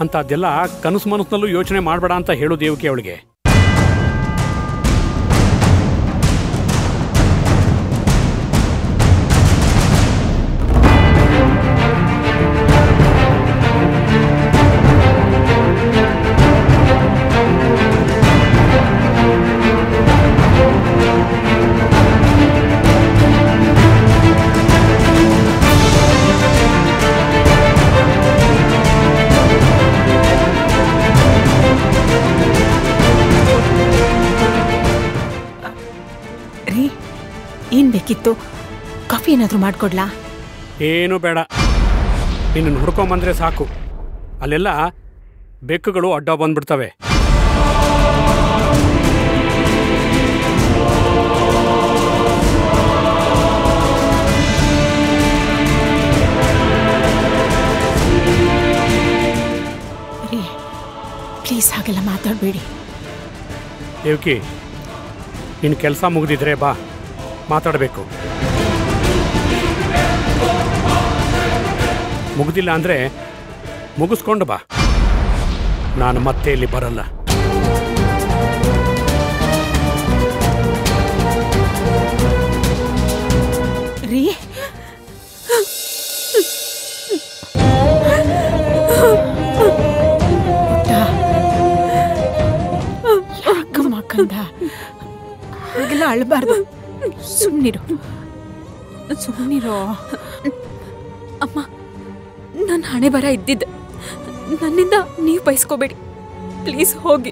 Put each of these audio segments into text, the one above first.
ಅಂಥದ್ದೆಲ್ಲ ಕನಸು ಮನಸ್ಸಿನಲ್ಲೂ ಯೋಚನೆ ಮಾಡಬೇಡ ಅಂತ ಹೇಳು ದೇವಕಿ ಅವಳಿಗೆ ರೀ ಏನ್ ಬೇಕಿತ್ತು ಕಾಫಿ ಏನಾದರೂ ಮಾಡ್ಕೊಡ್ಲಾ ಏನೂ ಬೇಡ ನಿನ್ನನ್ನು ಹುಡ್ಕೊಂಬಂದ್ರೆ ಸಾಕು ಅಲ್ಲೆಲ್ಲ ಬೆಕ್ಕುಗಳು ಅಡ್ಡ ಬಂದ್ಬಿಡ್ತವೆ ರೀ ಪ್ಲೀಸ್ ಹಾಗೆಲ್ಲ ಮಾತಾಡಬೇಡಿ ದೇವಕಿ ನಿನ್ನ ಕೆಲಸ ಮುಗಿದಿದ್ರೆ ಬಾ ಮಾತಾಡಬೇಕು ಮುಗ್ದಿಲ್ಲ ಅಂದರೆ ಮುಗಿಸ್ಕೊಂಡು ಬಾ ನಾನು ಮತ್ತೆ ಇಲ್ಲಿ ಬರಲ್ಲ ರೀ ಪುಟ್ಟ ಯಾಕಮ್ಮ ಕಂದ ಹಾಗೆಲ್ಲ ಅಳಬಾರ್ದು ಸುಮ್ಮನಿರು ಸುಮ್ಮನಿರೋ ಅಮ್ಮ ನನ್ನ ಹಣೆ ಬರ ಇದ್ದಿದ್ದೆ ನನ್ನಿಂದ ನೀವು ಬಯಸ್ಕೋಬೇಡಿ ಪ್ಲೀಸ್ ಹೋಗಿ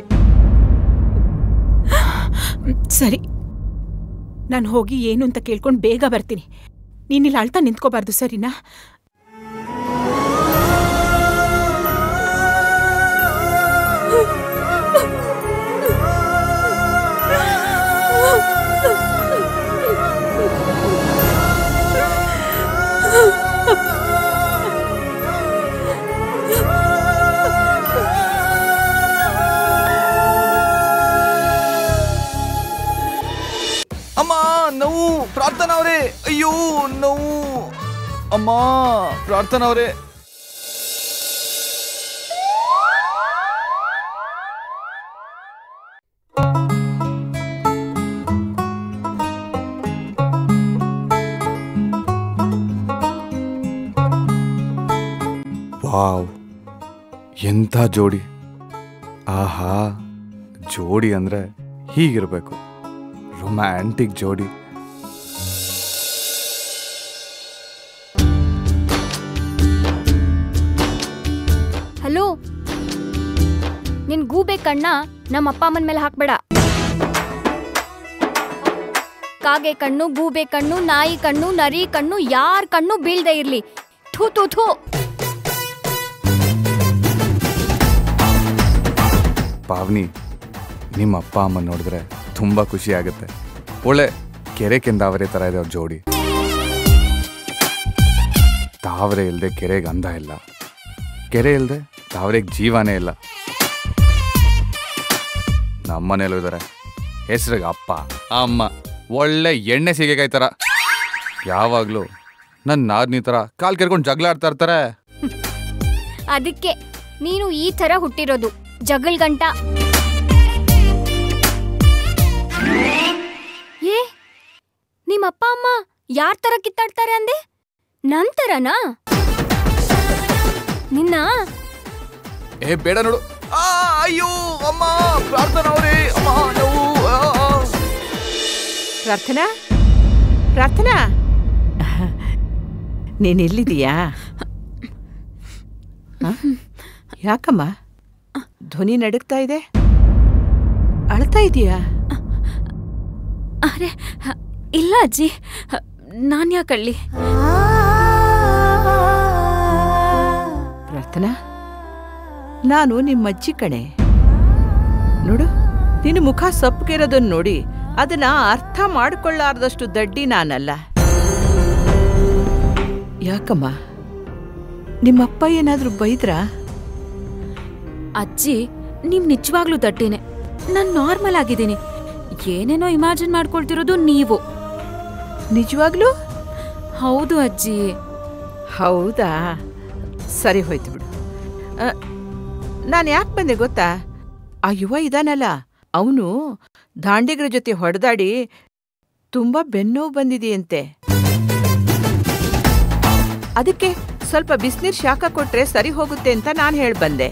ಸರಿ ನಾನು ಹೋಗಿ ಏನು ಅಂತ ಕೇಳ್ಕೊಂಡು ಬೇಗ ಬರ್ತೀನಿ ನೀನಿಲ್ಲಿ ಅಳ್ತಾ ನಿಂತ್ಕೋಬಾರ್ದು ಸರಿನಾ ಅಮ್ಮ ನೋವು ಪ್ರಾರ್ಥನಾ ಅವರೇ ಅಯ್ಯೋ ನೋವು ಅಮ್ಮ ಪ್ರಾರ್ಥನಾ ಅವರೇ ವಾವ್ ಎಂಥ ಜೋಡಿ ಆಹಾ ಜೋಡಿ ಅಂದ್ರೆ ಹೀಗಿರ್ಬೇಕು ರೊಮ್ಯಾಂಟಿಕ್ ಜೋಡಿ ಹಲೋ ನಿನ್ ಗೂಬೆ ಕಣ್ಣ ನಮ್ಮ ಅಪ್ಪ ಅಮ್ಮನ ಮೇಲೆ ಹಾಕ್ಬೇಡ ಕಾಗೆ ಕಣ್ಣು ಗೂಬೆ ಕಣ್ಣು ನಾಯಿ ಕಣ್ಣು ನರಿ ಕಣ್ಣು ಯಾರ್ ಕಣ್ಣು ಬೀಳ್ದೆ ಇರ್ಲಿ ಥೂ ಥೂ ಥೂ ಪಾವ್ನಿ ನಿಮ್ಮ ಅಪ್ಪ ಅಮ್ಮ ನೋಡಿದ್ರೆ ತುಂಬಾ ಖುಷಿ ಆಗುತ್ತೆ ಒಳ್ಳೆ ಕೆರೆ ಕೆಂದಾವರೆ ತರ ಇದೆ ಅವ್ರ ಜೋಡಿ ತಾವರೆ ಇಲ್ಲದೆ ಕೆರೆಗೆ ಅಂದ ಇಲ್ಲ ಕೆರೆ ಇಲ್ಲದೆ ತಾವರೆಗೆ ಜೀವನೇ ಇಲ್ಲ ನಮ್ಮನೇಲೂ ಇದ್ದಾರೆ ಹೆಸ್ರಿಗೆ ಅಪ್ಪ ಅಮ್ಮ ಒಳ್ಳೆ ಎಣ್ಣೆ ಸೀಗೆಕಾಯಿ ಥರ ಯಾವಾಗಲೂ ನನ್ನ ನಾದ್ನಿ ಥರ ಕಾಲ್ ಕೆರ್ಕೊಂಡು ಜಗಳ ಆಡ್ತಾ ಇರ್ತಾರೆ ಅದಕ್ಕೆ ನೀನು ಈ ತರ ಹುಟ್ಟಿರೋದು ಜಗಳ ಗಂಟ ಏ ನಿಮ್ಮ ಅಪ್ಪ ಅಮ್ಮ ಯಾರ್ ತರ ಕಿತ್ತಾಡ್ತಾರೆ ಅಂದೆ ನಂತರನಾ ನಿನ್ನ ಏ ಬೇಡ ನೋಡು ಆ, ಅಯ್ಯೋ ಅಮ್ಮ ಪ್ರಾರ್ಥನಾ ಅವರೇ ಅಮ್ಮ ನೋವು ಆ, ಆ. ಪ್ರಾರ್ಥನಾ ಪ್ರಾರ್ಥನಾ ನೀನ್ ಎಲ್ಲಿದೀಯಾ ಹ? ಯಾಕಮ್ಮ ಧ್ವನಿ ನಡುಗ್ತಾ ಇದೆ ಅಳ್ತಾ ಇದೀಯಾ ಅರೆ ಹ, ಇಲ್ಲ ಅಜ್ಜಿ ನಾನು ಯಾಕಳ್ಳಿ ಪ್ರಾರ್ಥನಾ ನಾನು ನಿಮ್ಮ ಅಜ್ಜಿ ಕಣೆ ನೋಡು ನಿನ್ನ ಮುಖ ಸಪ್ಪಗಿರೋದನ್ನ ನೋಡಿ ಅದನ್ನ ಅರ್ಥ ಮಾಡಿಕೊಳ್ಳಾರ್ದಷ್ಟು ದಡ್ಡಿ ನಾನಲ್ಲ ಯಾಕಮ್ಮ ನಿಮ್ಮಪ್ಪ ಏನಾದ್ರೂ ಬೈದ್ರಾ ಅಜ್ಜಿ ನೀವ್ ನಿಜವಾಗ್ಲೂ ದಡ್ಡಿನೇ ನಾನ್ ನಾರ್ಮಲ್ ಆಗಿದ್ದೀನಿ ಏನೇನೋ ಇಮ್ಯಾಜಿನ್ ಮಾಡ್ಕೊಳ್ತಿರೋದು ನೀವು ನಿಜವಾಗ್ಲೂ ಹೌದು ಅಜ್ಜಿ ಹೌದಾ ಸರಿ ಹೋಯ್ತು ಬಿಡು ಅ, ನಾನು ಯಾಕೆ ಬಂದೆ ಗೊತ್ತಾ ಆ ಯುವ ಇದಾನಲ್ಲ ಅವನು ದಾಂಡಿಗರ ಜೊತೆ ಹೊಡೆದಾಡಿ ತುಂಬಾ ಬೆನ್ನೋವು ಬಂದಿದೆಯಂತೆ ಅದಕ್ಕೆ ಸ್ವಲ್ಪ ಬಿಸಿನೀರ್ ಶಾಖ ಕೊಟ್ರೆ ಸರಿ ಹೋಗುತ್ತೆ ಅಂತ ನಾನು ಹೇಳಿ ಬಂದೆ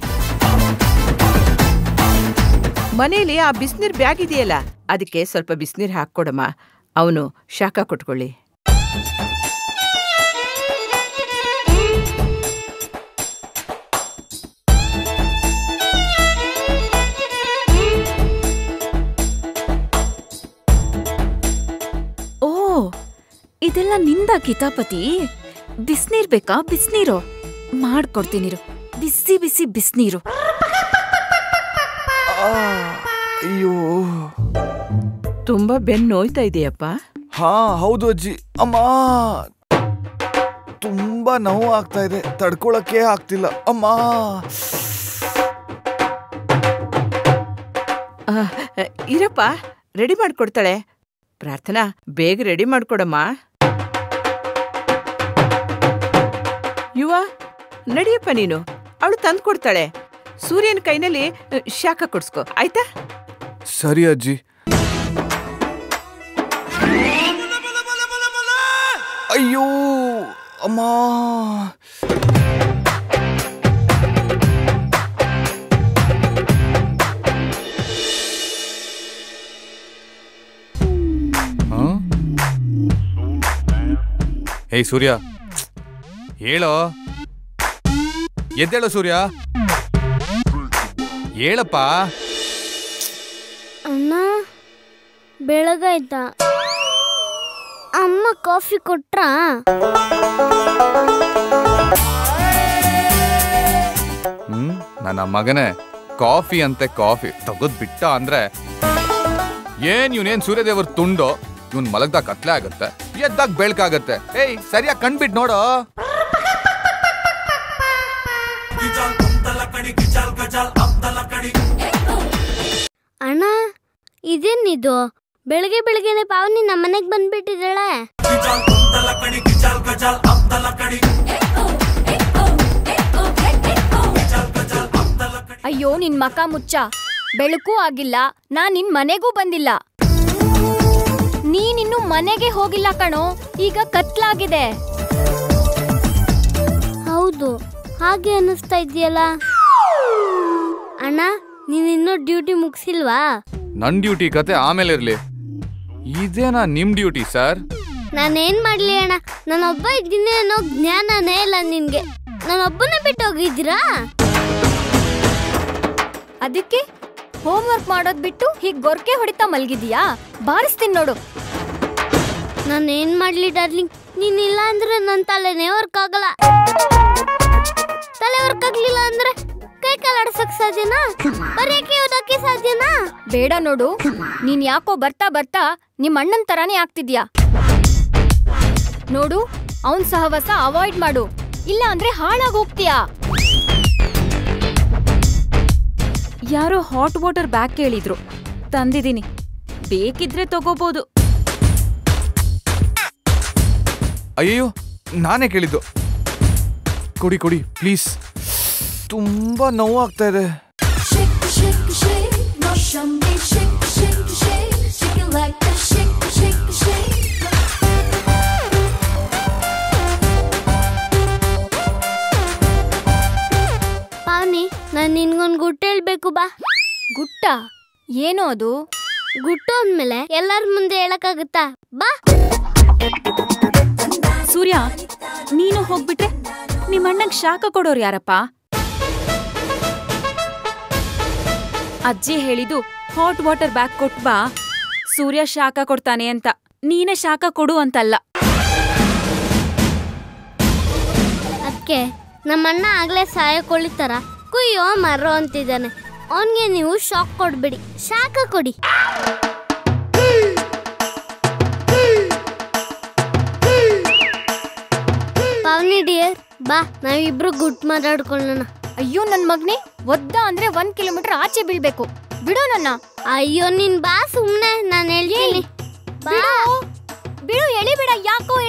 ಮನೇಲಿ ಆ ಬಿಸಿನೀರ್ ಬ್ಯಾಗ್ ಇದೆಯಲ್ಲ ಅದಕ್ಕೆ ಸ್ವಲ್ಪ ಬಿಸಿನೀರ್ ಹಾಕ್ಕೊಡಮ್ಮ ಅವನು ಶಾಖ ಕೊಟ್ಕೊಳ್ಳಿ ಓ ಇದೆಲ್ಲ ನಿಂದ ಕಿತಾಪತಿ ಬಿಸ್ನೀರ್ ಬೇಕಾ ಬಿಸ್ನೀರು ಮಾಡ್ಕೊಡ್ತೀನಿರು ಬಿಸಿ ಬಿಸಿ ಬಿಸ್ನೀರು ಅಯ್ಯೋ ತುಂಬಾ ಬೆನ್ನು ನೋಯ್ತಾ ಇದೆಯಪ್ಪ ಹಾ ಹೌದು ಅಜ್ಜಿ ಅಮ್ಮ ತುಂಬಾ ನೋವು ಆಗ್ತಾ ಇದೆ ತಡ್ಕೊಳಕ್ಕೆ ಆಗ್ತಿಲ್ಲ ಅಮ್ಮ ಆ, ಇರಪ್ಪ ರೆಡಿ ಮಾಡ್ಕೊಡ್ತಾಳೆ ಪ್ರಾರ್ಥನಾ ಬೇಗ ರೆಡಿ ಮಾಡ್ಕೊಡಮ್ಮ ಯುವ ನಡಿಯಪ್ಪ ನೀನು ಅವಳು ತಂದು ಕೊಡ್ತಾಳೆ ಸೂರ್ಯನ ಕೈನಲ್ಲಿ ಅ, ಶಾಖ ಕೊಡ್ಸ್ಕೊ ಆಯ್ತಾ ಸರಿ ಅಜ್ಜಿ ಅಯ್ಯೋ ಅಮ್ಮ ಹ? ಏಯ್ ಸೂರ್ಯ ಹೇಳೋ ಎದ್ದೇಳು ಸೂರ್ಯ ಹೇಳಪ್ಪ ಅಣ್ಣ ಬೆಳಗಾಯ್ತಾ ಅಮ್ಮ ಕಾಫಿ ಕೊಟ್ರಾ ಹ್ಮ್ ನನ್ನ ಮಗನೇ ಕಾಫಿ ಅಂತೆ ಕಾಫಿ ತಗದ್ ಬಿಟ್ಟ ಅಂದ್ರೆ ಏನ್ ಇವನೇನ್ ಸೂರ್ಯದೇವರ ತುಂಡು ಇವನ್ ಮಲಗ್ದಾಗ ಕತ್ಲೆ ಆಗತ್ತೆ ಎದ್ದಾಗ ಬೆಳ್ಕಾಗತ್ತೆ ಏಯ್ ಸರಿಯಾಗಿ ಕಣ್ಬಿಟ್ ನೋಡೋ ಅಣ್ಣ ಇದೇನಿದು ಬೆಳಗ್ಗೆ ಬೆಳಗ್ಗೆನೆ ಪಾವನಿ ನಮ್ಮನೆಗೆ ಬಂದ್ಬಿಟ್ಟಿದ್ದಾಳೆ ಅಯ್ಯೋ ನಿನ್ ಮಕ ಮುಚ್ಚ ಬೆಳಕು ಆಗಿಲ್ಲ ನಾ ನಿನ್ ಮನೆಗೂ ಬಂದಿಲ್ಲ ನೀನಿನ್ನು ಮನೆಗೆ ಹೋಗಿಲ್ಲ ಕಣೋ ಈಗ ಕತ್ಲಾಗಿದೆ ಹೌದು ಹಾಗೆ ಅನ್ನಿಸ್ತಾ ಇದೆಯಲ್ಲ ಅಣ್ಣ ನೀನಿನ್ನೂ ಡ್ಯೂಟಿ ಮುಗಿಸಿಲ್ವಾ ನನ್ ಡ್ಯೂಟಿ ಕತೆ ಆಮೇಲೆ ಇರ್ಲಿ ಇದೇನಾ ನಿಮ್ ಡ್ಯೂಟಿ ಸರ್ ನಾನೇನ್ ಮಾಡ್ಲಿ ಅಣ್ಣ ನಾನೊಬ್ಬ ಇದ್ದೀನಿ ಅನ್ನೋ ಜ್ಞಾನನೇ ಇಲ್ಲ ನಿನ್ಗೆ ನಾನೊಬ್ಬನೇ ಬಿಟ್ಟು ಹೋಗಿದ್ದೀರಾ ಅದಕ್ಕೆ ಹೋಮ್ವರ್ಕ್ ಮಾಡೋದ್ ಬಿಟ್ಟು ಹೀಗ್ ಗೊರ್ಕೆ ಹೊಡಿತಾ ಮಲ್ಗಿದ್ಯಾ ಬಾರಿಸ್ತೀನಿ ನೋಡು ನಾನೇನ್ ಮಾಡ್ಲಿ ಡಾರ್ಲಿಂಗ್ ನೀನಿಲ್ಲ ಅಂದ್ರೆ ನನ್ನ ತಲೆನೇ ವರ್ಕ್ ಆಗಲ್ಲ ತಲೆ ವರ್ಕ್ ಆಗ್ಲಿಲ್ಲ ಅಂದ್ರೆ ಕೈ ಕಾಲಾಡ್ಸಕ್ ಸಾಧ್ಯನಾ ಬರೆಯಕ್ಕೆ ಓದಕ್ಕೆ ಸಾಧ್ಯನಾ ಬೇಡ ನೋಡು ನೀನ್ ಯಾಕೋ ಬರ್ತಾ ಬರ್ತಾ ನಿಮ್ ಅಣ್ಣನ್ ತರಾನೇ ಆಗ್ತಿದ್ಯಾ ನೋಡು ಅವನ್ ಸಹವಾಸ ಅವಾಯ್ಡ್ ಮಾಡು ಇಲ್ಲ ಅಂದ್ರೆ ಹಾಳಾಗ್ ಹೋಗ್ತೀಯಾ ಯಾರೋ ಹಾಟ್ ವಾಟರ್ ಬ್ಯಾಗ್ ಕೇಳಿದ್ರು ತಂದಿದ್ದೀನಿ ಬೇಕಿದ್ರೆ ತಗೋಬೋದು ಅಯ್ಯೋ ನಾನೇ ಕೇಳಿದ್ದು ಕೊಡಿ ಕೊಡಿ ಪ್ಲೀಸ್ ತುಂಬಾ ನೋವು ಆಗ್ತಾ ಇದೆ Shake, shake, shake, no shambhi, shake, shake, shake, shake it like that, shake, shake, shake. ಪಾವನಿ ನಾನ್ ನಿನ್ಗೊಂದ್ ಗುಟ್ಟು ಹೇಳ್ಬೇಕು ಬಾ ಗುಟ್ಟ ಏನೋ ಅದು ಗುಟ್ಟು ಅಂದ್ಮೇಲೆ ಎಲ್ಲಾರ ಮುಂದೆ ಹೇಳಕ್ಕಾಗುತ್ತಾ ಬಾ ಸೂರ್ಯ ನೀನು ಹೋಗ್ಬಿಟ್ರೆ ನಿಮ್ಮಣ್ಣಂಗ್ ಶಾಖ ಕೊಡೋರು ಯಾರಪ್ಪ ಅಜ್ಜಿ ಹೇಳಿದು ಹಾಟ್ ವಾಟರ್ ಬ್ಯಾಗ್ ಕೊಟ್ ಬಾ ಸೂರ್ಯ ಶಾಖ ಕೊಡ್ತಾನೆ ಅಂತ ನೀನೇ ಶಾಖ ಕೊಡು ಅಂತಲ್ಲ ಅದಕ್ಕೆ ನಮ್ಮಣ್ಣ ಆಗ್ಲೇ ಸಾಯಕೊಳ್ಳಿತಾರ ಕುಯ್ಯೋ ಮರೋ ಅಂತಿದ್ದಾನೆ ಅವನ್ಗೆ ನೀವು ಶಾಕ್ ಕೊಡ್ಬಿಡಿ ಶಾಖ ಕೊಡಿ ಪಾವನಿ ಡಿಯರ್ ಬಾ ನಾವಿಬ್ರು ಗುಟ್ ಮಾತಾಡ್ಕೊಳ್ಳೋಣ ಅಯ್ಯೋ ನನ್ ಮಗ್ನೆ ಒದ್ದ ಅಂದ್ರೆ ಒಂದ್ ಕಿಲೋಮೀಟರ್ ಆಚೆ ಬೀಳ್ಬೇಕು ಬಿಡೋ ನನ್ನ ಅಯ್ಯೋ ನೀನ್ ಬಾ ಸುಮ್ನೆ ನಾನು ಹೇಳ್ತೀನಿ ಬಾ ಬಿಡು ಬಿಡು ಎಳಿಬೇಡ ಯಾಕೋ